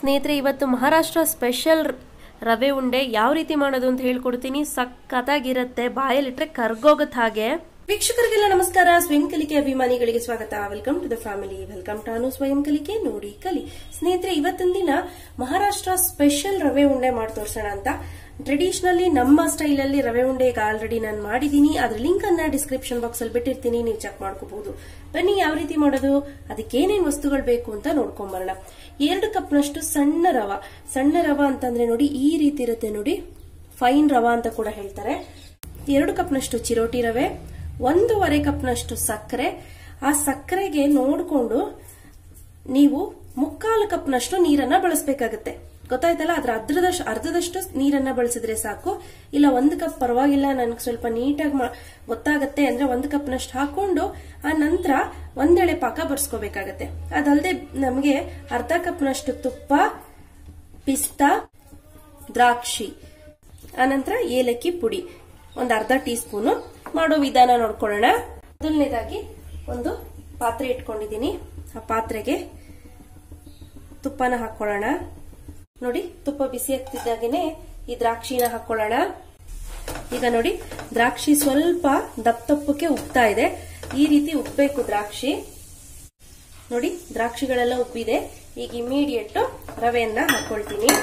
ಸ್ನೇಹಿತರೆ ಇವತ್ತು ಮಹಾರಾಷ್ಟ್ರ ಸ್ಪೆಷಲ್ ರವೆ ಉಂಡೆ ಯಾವ ರೀತಿ ಮಾಡೋದು ಅಂತ ಹೇಳ್ಕೊಡ್ತೀನಿ ಸಖತ್ತಾಗಿರುತ್ತೆ ಬಾಯಲ್ಲಿಟ್ರೆ ಕರ್ಗೋಗತ್ ಹಾಗೆ ವೀಕ್ಷಕರಿಗೆಲ್ಲ ನಮಸ್ಕಾರ ಸ್ವಯಂ ಕಲಿಕೆ ಅಭಿಮಾನಿಗಳಿಗೆ ಸ್ವಾಗತ welcome to the family welcome to Anu ಸ್ವಯಂ ಕಲಿಕೆ ನೋಡಿ ಕಲಿ ಸ್ನೇಹಿತರೆ ಇವತ್ತಿನ ದಿನ ಮಹಾರಾಷ್ಟ್ರ ಸ್ಪೆಷಲ್ ರವೆ ಉಂಡೆ ಮಾಡಿ ತೋರ್ಸೋಣ ಅಂತ ಟ್ರೆಡಿಷನಲಿ ನಮ್ಮ ಸ್ಟೈಲ್ ಅಲ್ಲಿ ರವೆ ಉಂಡೆ ಈಗ ಆಲ್ರೆಡಿ ನಾನು ಮಾಡಿದೀನಿ ಅದ್ರ ಲಿಂಕ್ ಅನ್ನ ಡಿಸ್ಕ್ರಿಪ್ಷನ್ ಬಾಕ್ಸ್ ಅಲ್ಲಿ ಬಿಟ್ಟಿರ್ತೀನಿ ನೀವು ಚೆಕ್ ಮಾಡ್ಕೋಬಹುದು ಬನ್ನಿ ಯಾವ ರೀತಿ ಮಾಡೋದು ಅದಕ್ಕೆ ಏನೇನ್ ವಸ್ತುಗಳು ಬೇಕು ಅಂತ ನೋಡ್ಕೊಂಬರೋಣ ಎರಡು ಕಪ್ನಷ್ಟು ಸಣ್ಣ ರವ ಸಣ್ಣ ರವ ಅಂತಂದ್ರೆ ನೋಡಿ ಈ ರೀತಿ ಇರುತ್ತೆ ನೋಡಿ ಫೈನ್ ರವ ಅಂತ ಕೂಡ ಹೇಳ್ತಾರೆ ಎರಡು ಕಪ್ನಷ್ಟು ಚಿರೋಟಿ ರವೆ ಒಂದೂವರೆ ಕಪ್ನಷ್ಟು ಸಕ್ಕರೆ ಆ ಸಕ್ಕರೆಗೆ ನೋಡಿಕೊಂಡು ನೀವು ಮುಕ್ಕಾಲು ಕಪ್ನಷ್ಟು ನೀರನ್ನ ಬಳಸಬೇಕಾಗತ್ತೆ ಗೊತ್ತಾಯ್ತಲ್ಲ ಅದ್ರ ಅರ್ಧದಷ್ಟು ಅರ್ಧದಷ್ಟು ನೀರನ್ನ ಬಳಸಿದ್ರೆ ಸಾಕು ಇಲ್ಲ ಒಂದು ಕಪ್ ಪರವಾಗಿಲ್ಲ ನನ್ಗೆ ಸ್ವಲ್ಪ ನೀಟಾಗಿ ಗೊತ್ತಾಗತ್ತೆ ಅಂದ್ರೆ ಒಂದು ಕಪ್ನಷ್ಟು ಹಾಕೊಂಡು ಆ ನಂತರ ಒಂದೆಳೆ ಪಾಕ ಬರ್ಸ್ಕೋಬೇಕಾಗತ್ತೆ ಅದಲ್ಲದೆ ನಮಗೆ ಅರ್ಧ ಕಪ್ನಷ್ಟು ತುಪ್ಪ ಪಿಸ್ತಾ ದ್ರಾಕ್ಷಿ ಆನಂತರ ಏಲಕ್ಕಿ ಪುಡಿ ಒಂದು ಅರ್ಧ ಟೀ ಸ್ಪೂನು ಮಾಡೋ ವಿಧಾನ ನೋಡ್ಕೊಳ್ಳೋಣ ಮೊದಲನೇದಾಗಿ ಒಂದು ಪಾತ್ರೆ ಇಟ್ಕೊಂಡಿದ್ದೀನಿ ಆ ಪಾತ್ರೆಗೆ ತುಪ್ಪನ ಹಾಕೊಳ್ಳೋಣ ನೋಡಿ ತುಪ್ಪ ಬಿಸಿ ಆಗ್ತಿದ್ದಾಗೇನೆ ಈ ದ್ರಾಕ್ಷಿನ ಹಾಕೊಳ್ಳೋಣ ಈಗ ನೋಡಿ ದ್ರಾಕ್ಷಿ ಸ್ವಲ್ಪ ದಪ್ಪ ದಪ್ಪಕ್ಕೆ ಉಪ್ತಾ ಇದೆ ಈ ರೀತಿ ಉಪ್ಪಬೇಕು ದ್ರಾಕ್ಷಿ ನೋಡಿ ದ್ರಾಕ್ಷಿಗಳೆಲ್ಲ ಉಪ್ಪಿದೆ ಈಗ ಇಮಿಡಿಯೇಟ್ ರವೆಯನ್ನ ಹಾಕೊಳ್ತೀನಿ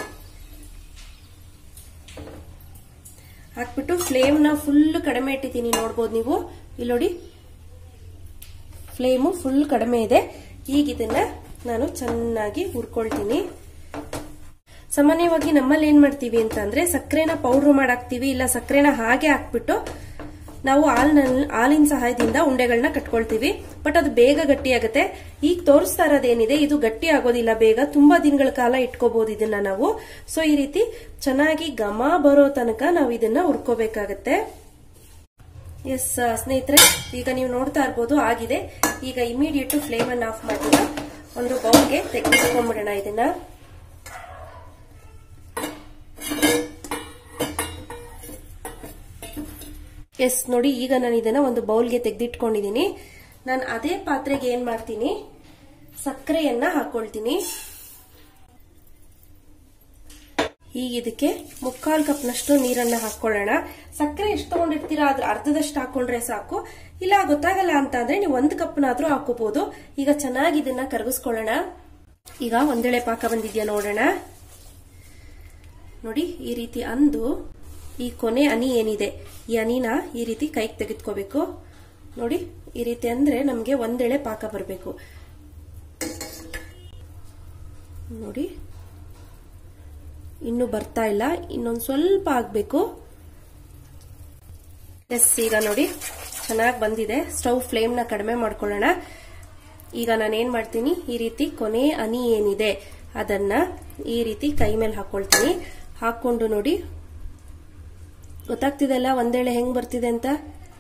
ಹಾಕ್ಬಿಟ್ಟು ಫ್ಲೇಮ್ ನ ಫುಲ್ ಕಡಿಮೆ ಇಟ್ಟಿದ್ದೀನಿ ನೋಡ್ಬೋದು ನೀವು ಇಲ್ಲಿ ನೋಡಿ ಫ್ಲೇಮು ಫುಲ್ ಕಡಿಮೆ ಇದೆ ಈಗ ಇದನ್ನ ನಾನು ಚೆನ್ನಾಗಿ ಹುರ್ಕೊಳ್ತೀನಿ ಸಾಮಾನ್ಯವಾಗಿ ನಮ್ಮಲ್ಲಿ ಏನ್ ಮಾಡ್ತೀವಿ ಅಂತಂದ್ರೆ ಸಕ್ಕರೆನ ಪೌಡರ್ ಮಾಡಾಕ್ತಿವಿ ಇಲ್ಲ ಸಕ್ಕರೆನ ಹಾಗೆ ಹಾಕ್ಬಿಟ್ಟು ನಾವು ಹಾಲಿನ ಹಾಲಿನ ಸಹಾಯದಿಂದ ಉಂಡೆಗಳನ್ನ ಕಟ್ಕೊಳ್ತೀವಿ ಬಟ್ ಅದು ಬೇಗ ಗಟ್ಟಿ ಆಗುತ್ತೆ ಈಗ ತೋರಿಸ್ತಾ ಇರೋದೇನಿದೆ ಇದು ಗಟ್ಟಿ ಆಗೋದಿಲ್ಲ ಬೇಗ ತುಂಬಾ ದಿನಗಳ ಕಾಲ ಇಟ್ಕೋಬಹುದು ಇದನ್ನ ನಾವು ಸೊ ಈ ರೀತಿ ಚೆನ್ನಾಗಿ ಘಮ ಬರೋ ತನಕ ನಾವು ಇದನ್ನ ಹುರ್ಕೋಬೇಕಾಗತ್ತೆ ಎಸ್ ಸ್ನೇಹಿತರೆ ಈಗ ನೀವು ನೋಡ್ತಾ ಇರ್ಬೋದು ಆಗಿದೆ ಈಗ ಇಮಿಡಿಯೇಟ್ ಫ್ಲೇಮ್ ಅನ್ನು ಆಫ್ ಮಾಡಿಬಿಟ್ಟು ಒಂದು ಬೌಲ್ಗೆ ತೆಗೆದುಕೊಂಡ್ಬಿಡೋಣ ಇದನ್ನ ಎಸ್ ನೋಡಿ ಈಗ ನಾನು ಇದನ್ನ ಒಂದು ಬೌಲ್ಗೆ ತೆಗೆದಿಟ್ಕೊಂಡಿದ್ದೀನಿ ನಾನು ಅದೇ ಪಾತ್ರೆಗೆ ಏನ್ ಮಾಡ್ತೀನಿ ಸಕ್ಕರೆಯನ್ನ ಹಾಕೊಳ್ತೀನಿ ಈಗ ಇದಕ್ಕೆ ಮುಕ್ಕಾಲ್ ಕಪ್ನಷ್ಟು ನೀರನ್ನ ಹಾಕೊಳ್ಳೋಣ ಸಕ್ಕರೆ ಎಷ್ಟು ತಗೊಂಡಿರ್ತೀರಾ ಅದ್ರ ಅರ್ಧದಷ್ಟು ಹಾಕೊಂಡ್ರೆ ಸಾಕು ಇಲ್ಲ ಗೊತ್ತಾಗಲ್ಲ ಅಂತ ಅಂದ್ರೆ ನೀವು ಒಂದು ಕಪ್ನಾದ್ರೂ ಹಾಕೋಬಹುದು ಈಗ ಚೆನ್ನಾಗಿ ಇದನ್ನ ಕರಗಿಸ್ಕೊಳ್ಳೋಣ ಈಗ ಒಂದೆಳೆ ಪಾಕ ಬಂದಿದ್ಯಾ ನೋಡೋಣ ನೋಡಿ ಈ ರೀತಿ ಅಂದು ಈ ಕೊನೆ ಹನಿ ಏನಿದೆ ಈ ಹನಿನ ಈ ರೀತಿ ಕೈಗೆ ತೆಗೆದುಕೋಬೇಕು ನೋಡಿ ಈ ರೀತಿ ಅಂದ್ರೆ ನಮಗೆ ಒಂದೆಳೆ ಪಾಕ ಬರಬೇಕು ನೋಡಿ ಇನ್ನು ಬರ್ತಾ ಇಲ್ಲ ಇನ್ನೊಂದು ಸ್ವಲ್ಪ ಆಗ್ಬೇಕು ಎಸ್ ಈಗ ನೋಡಿ ಚೆನ್ನಾಗಿ ಬಂದಿದೆ ಸ್ಟವ್ ಫ್ಲೇಮ್ ನ ಕಡಿಮೆ ಮಾಡ್ಕೊಳ್ಳೋಣ ಈಗ ನಾನು ಏನ್ ಮಾಡ್ತೀನಿ ಈ ರೀತಿ ಕೊನೆ ಹನಿ ಏನಿದೆ ಅದನ್ನ ಈ ರೀತಿ ಕೈ ಮೇಲೆ ಹಾಕೊಳ್ತೀನಿ ಹಾಕೊಂಡು ನೋಡಿ ಗೊತ್ತಾಗ್ತಿದೆಲ್ಲ ಒಂದೆಳೆ ಹೆಂಗ್ ಬರ್ತಿದೆ ಅಂತ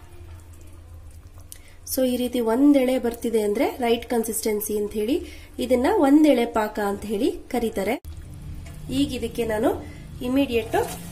ಸೊ ಈ ರೀತಿ ಒಂದೆಳೆ ಬರ್ತಿದೆ ಅಂದ್ರೆ ರೈಟ್ ಕನ್ಸಿಸ್ಟೆನ್ಸಿ ಅಂತ ಹೇಳಿ ಇದನ್ನ ಒಂದೆಳೆ ಪಾಕ ಅಂತ ಹೇಳಿ ಕರೀತಾರೆ ಈಗ ಇದಕ್ಕೆ ನಾನು ಇಮಿಡಿಯೇಟ್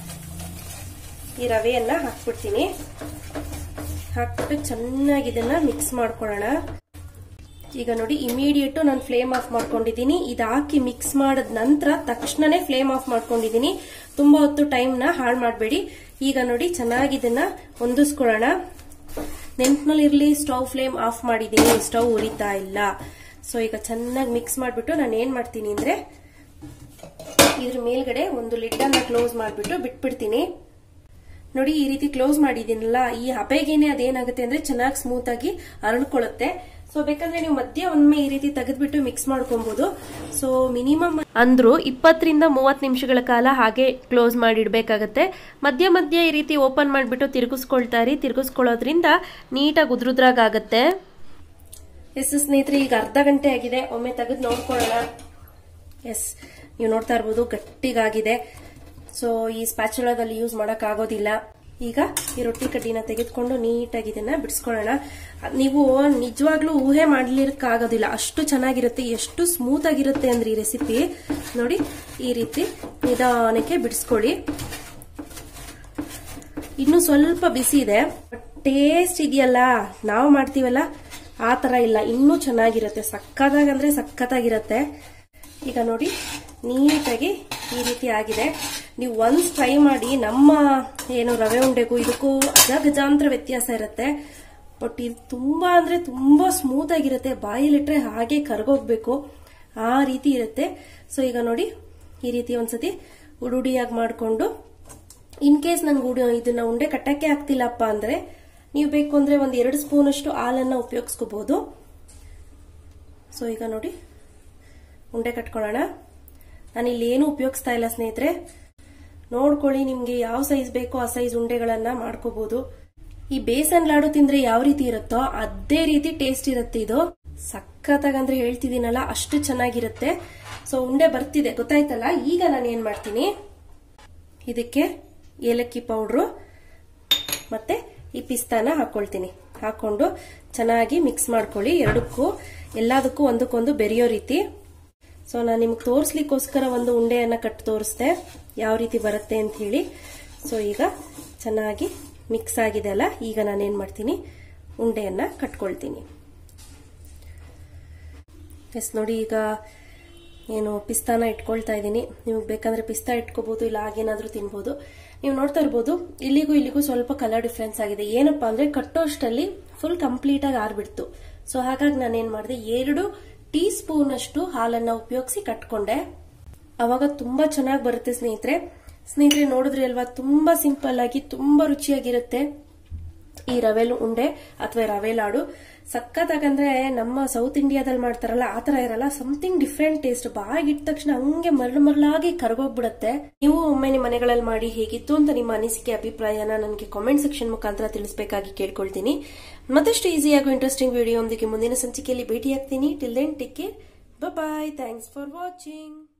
ಈ ರವೆಯನ್ನ ಹಾಕ್ಬಿಡ್ತೀನಿ ಹಾಕ್ಬಿಟ್ಟು ಚೆನ್ನಾಗಿ ಇದನ್ನ ಮಿಕ್ಸ್ ಮಾಡ್ಕೊಳ್ಳೋಣ ಈಗ ನೋಡಿ ಇಮಿಡಿಯೇಟ್ ನಾನು ಫ್ಲೇಮ್ ಆಫ್ ಮಾಡ್ಕೊಂಡಿದ್ದೀನಿ ಇದು ಹಾಕಿ ಮಿಕ್ಸ್ ಮಾಡಿದ ನಂತರ ತಕ್ಷಣನೇ ಫ್ಲೇಮ್ ಆಫ್ ಮಾಡ್ಕೊಂಡಿದ್ದೀನಿ ತುಂಬಾ ಹೊತ್ತು ಟೈಮ್ ನ ಹಾಳು ಮಾಡಬೇಡಿ ಈಗ ನೋಡಿ ಚೆನ್ನಾಗಿ ಇದನ್ನ ಹೊಂದಿಸ್ಕೊಳ್ಳೋಣ ನೆನ್ಪಿನಲ್ಲಿರ್ಲಿ ಸ್ಟವ್ ಫ್ಲೇಮ್ ಆಫ್ ಮಾಡಿದ್ದೀನಿ ಸ್ಟವ್ ಉರಿತಾ ಇಲ್ಲ ಸೊ ಈಗ ಚೆನ್ನಾಗಿ ಮಿಕ್ಸ್ ಮಾಡಿಬಿಟ್ಟು ನಾನು ಏನ್ ಮಾಡ್ತೀನಿ ಅಂದ್ರೆ ಇದ್ರ ಮೇಲ್ಗಡೆ ಒಂದು ಲಿಡ್ ಅನ್ನ ಕ್ಲೋಸ್ ಮಾಡಿಬಿಟ್ಟು ಬಿಟ್ಬಿಡ್ತೀನಿ ನೋಡಿ ಈ ರೀತಿ ಕ್ಲೋಸ್ ಮಾಡಿದೀನಲ್ಲ ಈ ಹಬೆಗೇನೆ ಅದೇನಾಗುತ್ತೆ ಅಂದ್ರೆ ಚೆನ್ನಾಗಿ ಸ್ಮೂತ್ ಆಗಿ ಅರಳ್ಕೊಳ್ಳುತ್ತೆ ಸೊ ಬೇಕಂದ್ರೆ ನೀವು ಮಧ್ಯ ಒಮ್ಮೆ ಈ ರೀತಿ ತೆಗೆದ್ಬಿಟ್ಟು ಮಿಕ್ಸ್ ಮಾಡ್ಕೊಬಹುದು ಸೊ ಮಿನಿಮಮ್ ಅಂದ್ರು ಇಪ್ಪತ್ತರಿಂದ ಮೂವತ್ತು ನಿಮಿಷಗಳ ಕಾಲ ಹಾಗೆ ಕ್ಲೋಸ್ ಮಾಡಿಡ್ಬೇಕಾಗತ್ತೆ ಮಧ್ಯ ಮಧ್ಯ ಈ ರೀತಿ ಓಪನ್ ಮಾಡಿಬಿಟ್ಟು ತಿರುಗಿಸ್ಕೊಳ್ತಾ ಇರಿ ತಿರುಗಿಸ್ಕೊಳ್ಳೋದ್ರಿಂದ ನೀಟಾಗಿ ಉದ್ರುದ್ರಾಗತ್ತೆ ಎಸ್ ಸ್ನೇಹಿತರೆ ಈಗ ಅರ್ಧ ಗಂಟೆ ಆಗಿದೆ ಒಮ್ಮೆ ತೆಗೆದು ನೋಡ್ಕೊಳ್ಳೋಣ ಎಸ್ ನೀವು ನೋಡ್ತಾ ಇರ್ಬೋದು ಗಟ್ಟಿಗಾಗಿದೆ ಸೊ ಈ ಸ್ಪ್ಯಾಚುಲಾದಲ್ಲಿ ಯೂಸ್ ಮಾಡಕ್ ಆಗೋದಿಲ್ಲ ಈಗ ಈ ರೊಟ್ಟಿ ಕಡ್ಡಿನ ತೆಗೆದುಕೊಂಡು ನೀಟಾಗಿ ಇದನ್ನ ಬಿಡಿಸ್ಕೊಳ್ಳೋಣ ನೀವು ನಿಜವಾಗ್ಲೂ ಊಹೆ ಮಾಡ್ಲಿಕ್ಕಾಗೋದಿಲ್ಲ ಅಷ್ಟು ಚೆನ್ನಾಗಿರುತ್ತೆ ಎಷ್ಟು ಸ್ಮೂತ್ ಆಗಿರುತ್ತೆ ಅಂದ್ರೆ ಈ ರೆಸಿಪಿ ನೋಡಿ ಈ ರೀತಿ ನಿಧಾನಕ್ಕೆ ಬಿಡಿಸ್ಕೊಳ್ಳಿ ಇನ್ನು ಸ್ವಲ್ಪ ಬಿಸಿ ಇದೆ ಟೇಸ್ಟ್ ಇದೆಯಲ್ಲ ನಾವು ಮಾಡ್ತೀವಲ್ಲ ಆ ತರ ಇಲ್ಲ ಇನ್ನೂ ಚೆನ್ನಾಗಿರುತ್ತೆ ಸಕ್ಕತ್ತಾಗಂದ್ರೆ ಸಕ್ಕತ್ತಾಗಿರುತ್ತೆ ಈಗ ನೋಡಿ ನೀಟಾಗಿ ಈ ರೀತಿ ಆಗಿದೆ ನೀವು ಒನ್ಸ್ ಟ್ರೈ ಮಾಡಿ ನಮ್ಮ ಏನು ರವೆ ಉಂಡೆಗೂ ಇದಕ್ಕೂ ಅಜಗಜಾಂತರ ವ್ಯತ್ಯಾಸ ಇರುತ್ತೆ ಬಟ್ ಇದು ತುಂಬಾ ಅಂದ್ರೆ ತುಂಬಾ ಸ್ಮೂತ್ ಆಗಿರುತ್ತೆ ಬಾಯಲ್ಲಿಟ್ರೆ ಹಾಗೆ ಕರ್ಗೋಗ್ಬೇಕು ಆ ರೀತಿ ಇರುತ್ತೆ ಸೊ ಈಗ ನೋಡಿ ಈ ರೀತಿ ಒಂದ್ಸತಿ ಉಡುಡಿಯಾಗಿ ಮಾಡಿಕೊಂಡು ಇನ್ ಕೇಸ್ ನಂಗೆ ಉಡು ಇದನ್ನ ಉಂಡೆ ಕಟ್ಟಕ್ಕೆ ಆಗ್ತಿಲ್ಲಪ್ಪ ಅಂದ್ರೆ ನೀವು ಬೇಕು ಅಂದ್ರೆ ಒಂದ್ ಎರಡು ಸ್ಪೂನ್ ಅಷ್ಟು ಹಾಲನ್ನ ಉಪಯೋಗಿಸ್ಕೋಬಹುದು ಸೊ ಈಗ ನೋಡಿ ಉಂಡೆ ಕಟ್ಕೊಳ್ಳೋಣ ನಾನು ಇಲ್ಲಿ ಏನು ಉಪಯೋಗಿಸ್ತಾ ಇಲ್ಲ ಸ್ನೇಹಿತರೆ ನೋಡ್ಕೊಳ್ಳಿ ನಿಮ್ಗೆ ಯಾವ ಸೈಜ್ ಬೇಕೋ ಆ ಸೈಜ್ ಉಂಡೆಗಳನ್ನ ಮಾಡ್ಕೋಬಹುದು ಈ ಬೇಸನ್ ಲಾಡು ತಿಂದ್ರೆ ಯಾವ ರೀತಿ ಇರುತ್ತೋ ಅದೇ ರೀತಿ ಟೇಸ್ಟ್ ಇರುತ್ತೆ ಇದು ಸಖತ್ತಾಗಂದ್ರೆ ಹೇಳ್ತಿದ್ದೀನಲ್ಲ ಅಷ್ಟು ಚೆನ್ನಾಗಿರುತ್ತೆ ಸೊ ಉಂಡೆ ಬರ್ತಿದೆ ಗೊತ್ತಾಯ್ತಲ್ಲ ಈಗ ನಾನು ಏನ್ ಮಾಡ್ತೀನಿ ಇದಕ್ಕೆ ಏಲಕ್ಕಿ ಪೌಡ್ರು ಮತ್ತೆ ಈ ಪಿಸ್ತಾನ ಹಾಕೊಳ್ತೀನಿ ಹಾಕೊಂಡು ಚೆನ್ನಾಗಿ ಮಿಕ್ಸ್ ಮಾಡ್ಕೊಳ್ಳಿ ಎರಡಕ್ಕೂ ಎಲ್ಲದಕ್ಕೂ ಒಂದಕ್ಕೊಂದು ಬೆರೆಯೋ ರೀತಿ ಸೊ ನಾನು ನಿಮ್ಗೆ ತೋರಿಸ್ಲಿಕ್ಕೋಸ್ಕರ ಒಂದು ಉಂಡೆಯನ್ನ ಕಟ್ ತೋರಿಸ್ದೆ ಯಾವ ರೀತಿ ಬರುತ್ತೆ ಅಂತ ಹೇಳಿ ಸೊ ಈಗ ಚೆನ್ನಾಗಿ ಮಿಕ್ಸ್ ಆಗಿದೆ ಅಲ್ಲ ಈಗ ನಾನೇನ್ ಮಾಡ್ತೀನಿ ಉಂಡೆಯನ್ನ ಕಟ್ಕೊಳ್ತೀನಿ ಎಸ್ ನೋಡಿ ಈಗ ಏನು ಪಿಸ್ತಾನ ಇಟ್ಕೊಳ್ತಾ ಇದ್ದೀನಿ ನೀವು ಬೇಕಂದ್ರೆ ಪಿಸ್ತಾ ಇಟ್ಕೋಬಹುದು ಇಲ್ಲ ಹಾಗೇನಾದ್ರೂ ತಿನ್ಬೋದು ನೀವು ನೋಡ್ತಾ ಇರ್ಬೋದು ಇಲ್ಲಿಗೂ ಇಲ್ಲಿಗೂ ಸ್ವಲ್ಪ ಕಲರ್ ಡಿಫ್ರೆನ್ಸ್ ಆಗಿದೆ ಏನಪ್ಪಾ ಅಂದ್ರೆ ಕಟ್ಟೋಷ್ಟಲ್ಲಿ ಫುಲ್ ಕಂಪ್ಲೀಟ್ ಆಗಿ ಆರ್ಬಿಡ್ತು ಸೊ ಹಾಗಾಗಿ ನಾನು ಏನ್ ಮಾಡಿದೆ ಎರಡು ಟೀ ಸ್ಪೂನ್ ಅಷ್ಟು ಹಾಲನ್ನ ಉಪಯೋಗಿಸಿ ಕಟ್ಕೊಂಡೆ ಅವಾಗ ತುಂಬಾ ಚೆನ್ನಾಗಿ ಬರುತ್ತೆ ಸ್ನೇಹಿತರೆ ಸ್ನೇಹಿತರೆ ನೋಡಿದ್ರಿ ಅಲ್ವಾ ತುಂಬಾ ಸಿಂಪಲ್ ಆಗಿ ತುಂಬಾ ರುಚಿಯಾಗಿರುತ್ತೆ ಈ ರವೆ ಉಂಡೆ ಅಥವಾ ರವೆ ಲಾಡು ಸಖತ್ತಾಗಂದ್ರೆ ನಮ್ಮ ಸೌತ್ ಇಂಡಿಯಾದಲ್ಲಿ ಮಾಡ್ತಾರಲ್ಲ ಆತರ ಇರಲ್ಲ ಸಮಥಿಂಗ್ ಡಿಫ್ರೆಂಟ್ ಟೇಸ್ಟ್ ಬಾಯಿಗಿಟ್ಟ ತಕ್ಷಣ ಹಂಗೆ ಮರಳು ಮರಳಾಗಿ ಕರಗೋಗ್ಬಿಡತ್ತೆ ನೀವು ಒಮ್ಮೆ ನಿಮ್ಮ ಮನೆಗಳಲ್ಲಿ ಮಾಡಿ ಹೇಗಿತ್ತು ಅಂತ ನಿಮ್ಮ ಅನಿಸಿಕೆ ಅಭಿಪ್ರಾಯನ ನನಗೆ ಕಾಮೆಂಟ್ ಸೆಕ್ಷನ್ ಮುಖಾಂತರ ತಿಳಿಸಬೇಕಾಗಿ ಕೇಳ್ಕೊಳ್ತೀನಿ ಮತ್ತಷ್ಟು ಈಸಿ ಹಾಗೂ ಇಂಟ್ರೆಸ್ಟಿಂಗ್ ವಿಡಿಯೋ ಒಂದಿಗೆ ಮುಂದಿನ ಸಂಚಿಕೆಯಲ್ಲಿ ಭೇಟಿಯಾಗ್ತೀನಿ till then take care bye thanks for watching